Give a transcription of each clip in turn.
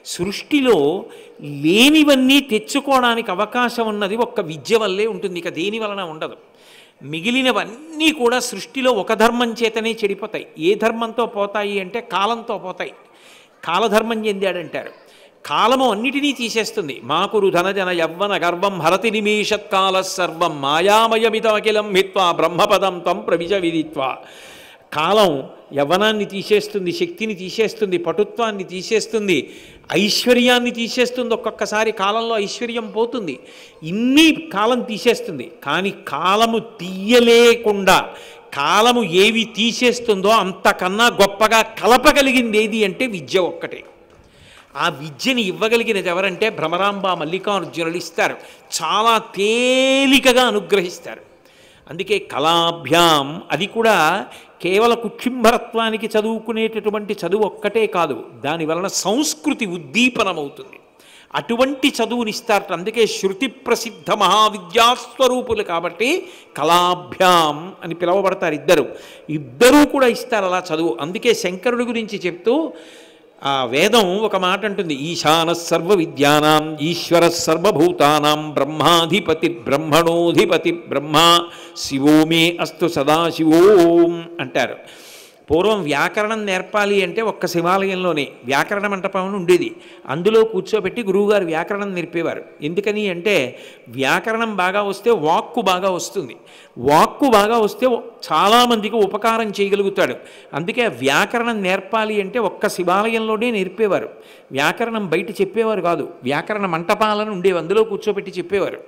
సృష్టిలో లేనివన్నీ తెచ్చుకోవడానికి అవకాశం ఉన్నది ఒక్క విద్య వల్లే ఉంటుంది ఇక దేని వలన ఉండదు మిగిలినవన్నీ కూడా సృష్టిలో ఒక ధర్మం చేతనే చెడిపోతాయి ఏ ధర్మంతో పోతాయి అంటే కాలంతో పోతాయి కాలధర్మం చెందాడంటారు కాలము అన్నిటినీ తీసేస్తుంది మాకురు ధనజన యవ్వన గర్వం హరతి నిమేషత్కాల సర్వం మాయామయమితమఖిలం హిత్వా బ్రహ్మపదం త్వం ప్రవిజ విదిత్వా కాలం యవ్వనాన్ని తీసేస్తుంది శక్తిని తీసేస్తుంది పటుత్వాన్ని తీసేస్తుంది ఐశ్వర్యాన్ని తీసేస్తుంది ఒక్కొక్కసారి కాలంలో ఐశ్వర్యం పోతుంది ఇన్ని కాలం తీసేస్తుంది కానీ కాలము తీయలేకుండా కాలము ఏవి తీసేస్తుందో అంతకన్నా గొప్పగా కలపగలిగింది ఏది అంటే విద్య ఒక్కటే ఆ విద్యని ఇవ్వగలిగినది ఎవరంటే భ్రమరాంబ మల్లికార్జునులు ఇస్తారు చాలా తేలికగా అనుగ్రహిస్తారు అందుకే కళాభ్యాం అది కూడా కేవల కుక్షింభరత్వానికి చదువుకునేటటువంటి చదువు ఒక్కటే కాదు దాని వలన సంస్కృతి ఉద్దీపనమవుతుంది అటువంటి చదువునిస్తారట అందుకే శృతి ప్రసిద్ధ మహావిద్యాస్వరూపులు కాబట్టి కళాభ్యాం అని పిలువబడతారు ఇద్దరు ఇద్దరూ కూడా ఇస్తారు అలా చదువు అందుకే శంకరుడి గురించి చెప్తూ ఆ వేదం ఒక మాట అంటుంది ఈశాన సర్వ విద్యానాం ఈశ్వర సర్వభూతానాం బ్రహ్మాధిపతి బ్రహ్మణోధిపతి బ్రహ్మ శివో మే అస్తు సదాశివోం అంటారు పూర్వం వ్యాకరణం నేర్పాలి అంటే ఒక్క శివాలయంలోనే వ్యాకరణ మంటపం అని ఉండేది అందులో కూర్చోబెట్టి గురువుగారు వ్యాకరణం నేర్పేవారు ఎందుకని అంటే వ్యాకరణం బాగా వస్తే వాక్కు బాగా వస్తుంది వాక్కు బాగా వస్తే చాలామందికి ఉపకారం చేయగలుగుతాడు అందుకే వ్యాకరణం నేర్పాలి అంటే ఒక్క శివాలయంలోనే నేర్పేవారు వ్యాకరణం బయట చెప్పేవారు కాదు వ్యాకరణ మంటపాలను ఉండేవి అందులో కూర్చోబెట్టి చెప్పేవారు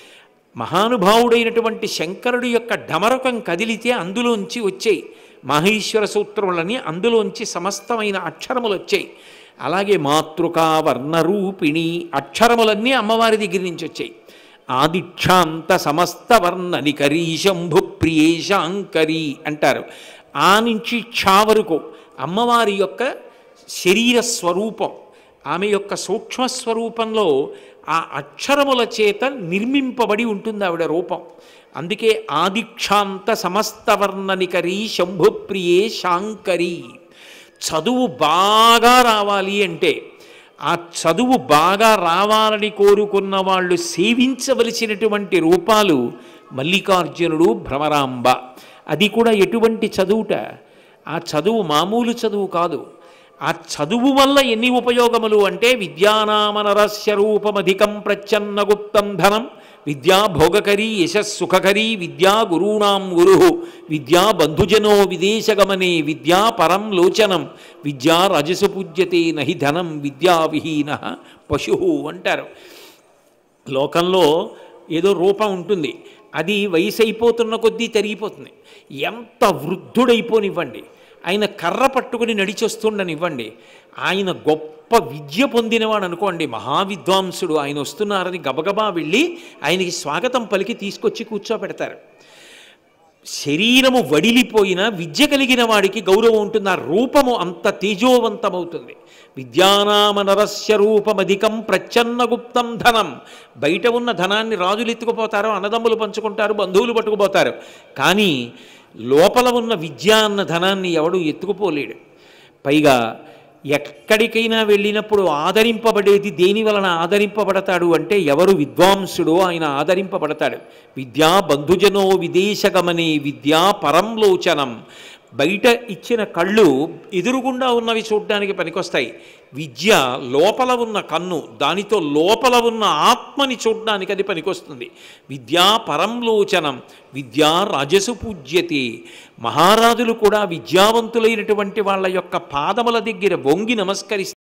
మహానుభావుడైనటువంటి శంకరుడి యొక్క డమరకం కదిలితే అందులోంచి వచ్చాయి మహేశ్వర సూత్రములని అందులోంచి సమస్తమైన అక్షరములు వచ్చాయి అలాగే మాతృకా వర్ణరూపిణి అక్షరములన్నీ అమ్మవారి దగ్గర నుంచి వచ్చాయి ఆదిక్షాంత సమస్త వర్ణ నికరీ శంభు ప్రియేశాంకరి అంటారు ఆ నుంచి క్షా వరకు అమ్మవారి యొక్క శరీర స్వరూపం ఆమె యొక్క సూక్ష్మ స్వరూపంలో ఆ అక్షరముల చేత నిర్మింపబడి ఉంటుంది ఆవిడ రూపం అందుకే ఆదిక్షాంత సమస్తవర్ణనికరి శంభుప్రియే శాంకరి చదువు బాగా రావాలి అంటే ఆ చదువు బాగా రావాలని కోరుకున్న వాళ్ళు సేవించవలసినటువంటి రూపాలు మల్లికార్జునుడు భ్రమరాంబ అది కూడా ఎటువంటి చదువుట ఆ చదువు మామూలు చదువు కాదు ఆ చదువు వల్ల ఎన్ని ఉపయోగములు అంటే విద్యానామనరస్య రూపమధికం ప్రచ్ఛన్న గుప్తం ధనం విద్యా భోగకరీ యశస్సుఖకరీ విద్యా గురూణాం గురు విద్యా బంధుజనో విదేశగమనే విద్యా పరం లోచనం విద్యా రజసు పూజ్యతే నహి ధనం విద్యా విహీన పశు అంటారు లోకంలో ఏదో రూపం ఉంటుంది అది వయసు అయిపోతున్న కొద్దీ తరిగిపోతుంది ఎంత వృద్ధుడైపోనివ్వండి ఆయన కర్ర పట్టుకుని నడిచొస్తుండనివ్వండి ఆయన గొప్ప విద్య పొందినవాడు అనుకోండి మహావిద్వాంసుడు ఆయన వస్తున్నారని గబగబా వెళ్ళి ఆయనకి స్వాగతం పలికి తీసుకొచ్చి కూర్చోపెడతారు శరీరము వడిలిపోయిన విద్య కలిగిన వాడికి గౌరవం ఉంటుంది ఆ రూపము అంత తేజోవంతమవుతుంది విద్యానామ నరస్య రూపమధికం ప్రచ్ఛన్న గుప్తం ధనం బయట ఉన్న ధనాన్ని రాజులు ఎత్తుకుపోతారు అన్నదమ్ములు పంచుకుంటారు బంధువులు పట్టుకుపోతారు కానీ లోపల ఉన్న విద్య అన్న ధనాన్ని ఎవడు ఎత్తుకుపోలేడు పైగా ఎక్కడికైనా వెళ్ళినప్పుడు ఆదరింపబడేది దేని వలన ఆదరింపబడతాడు అంటే ఎవరు విద్వాంసుడో ఆయన ఆదరింపబడతాడు విద్యా బంధుజనో విదేశగమనే విద్యా పరంలోచనం బయట ఇచ్చిన కళ్ళు ఎదురుగుండా ఉన్నవి చూడడానికి పనికొస్తాయి విద్య లోపల ఉన్న కన్ను దానితో లోపల ఉన్న ఆత్మని చూడడానికి అది పనికొస్తుంది విద్యా పరంలోచనం విద్యా రాజసు పూజ్యతే మహారాజులు కూడా విద్యావంతులైనటువంటి వాళ్ళ యొక్క పాదముల దగ్గర వంగి నమస్కరిస్తారు